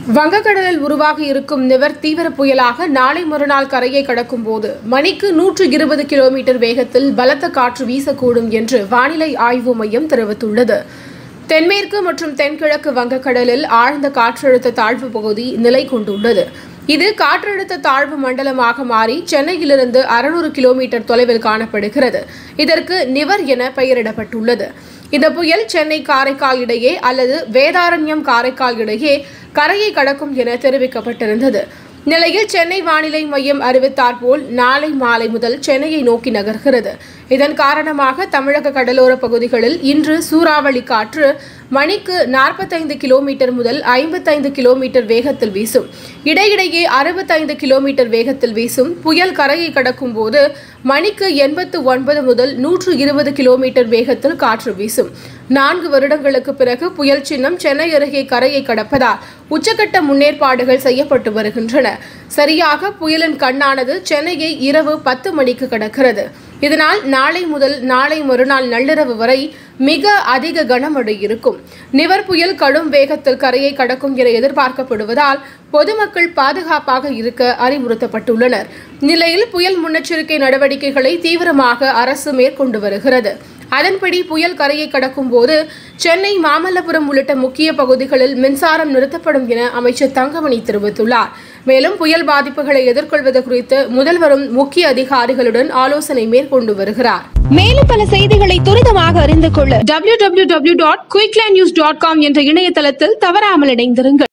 வங்கக்கடலில் உருவாகி இருக்கும் நிவர் தீவிர புயலாக நாளை மறுநாள் கரையை கடக்கும் போது மணிக்கு நூற்று இருபது கிலோமீட்டர் வேகத்தில் பலத்த காற்று வீசக்கூடும் என்று வானிலை ஆய்வு மையம் தெரிவித்துள்ளது தென்மேற்கு மற்றும் தென்கிழக்கு வங்கக்கடலில் ஆழ்ந்த காற்றழுத்த தாழ்வு பகுதி நிலை கொண்டுள்ளது இது காற்றழுத்த தாழ்வு மண்டலமாக மாறி சென்னையிலிருந்து அறுநூறு கிலோமீட்டர் தொலைவில் காணப்படுகிறது இதற்கு நிவர் என பெயரிடப்பட்டுள்ளது இந்த புயல் சென்னை காரைக்கால் இடையே அல்லது வேதாரண்யம் காரைக்கால் இடையே கரையை கடக்கும் என தெரிவிக்கப்பட்டிருந்தது நிலையில் சென்னை வானிலை மையம் அறிவித்தாற்போல் நாளை மாலை முதல் சென்னையை நோக்கி நகர்கிறது இதன் காரணமாக தமிழக கடலோர பகுதிகளில் இன்று சூறாவளி காற்று மணிக்கு நாற்பத்தைந்து கிலோமீட்டர் முதல் ஐம்பத்தைந்து கிலோமீட்டர் வேகத்தில் வீசும் இடையிடையே அறுபத்தைந்து கிலோமீட்டர் வேகத்தில் வீசும் புயல் கரையை கடக்கும் போது மணிக்கு எண்பத்து ஒன்பது முதல் நூற்று இருபது கிலோமீட்டர் வேகத்தில் காற்று வீசும் நான்கு வருடங்களுக்கு பிறகு புயல் சின்னம் சென்னை அருகே கரையை கடப்பதால் உச்சக்கட்ட முன்னேற்பாடுகள் செய்யப்பட்டு வருகின்றன சரியாக புயலின் கண்ணானது சென்னையை இரவு பத்து மணிக்கு கடக்கிறது இதனால் நாளை முதல் நாளை மறுநாள் நள்ளிரவு வரை மிக அதிக கனமழை இருக்கும் நிவர் புயல் கடும் வேகத்தில் கரையை கடக்கும் என எதிர்பார்க்கப்படுவதால் பொதுமக்கள் பாதுகாப்பாக இருக்க அறிவுறுத்தப்பட்டுள்ளனர் நிலையில் புயல் முன்னெச்சரிக்கை நடவடிக்கைகளை தீவிரமாக அரசு மேற்கொண்டு வருகிறது அதன்படி புயல் கரையை கடக்கும் போது சென்னை மாமல்லபுரம் உள்ளிட்ட முக்கிய பகுதிகளில் மின்சாரம் நிறுத்தப்படும் என அமைச்சர் தங்கமணி தெரிவித்துள்ளார் மேலும் புயல் பாதிப்புகளை எதிர்கொள்வது குறித்து முதல்வரும் முக்கிய அதிகாரிகளுடன் ஆலோசனை மேற்கொண்டு வருகிறார் மேலும் பல செய்திகளை துரிதமாக அறிந்து கொள்ள www.quicklindnews.com என்ற இணையதளத்தில் தவறாமல் இணைந்திருங்கள்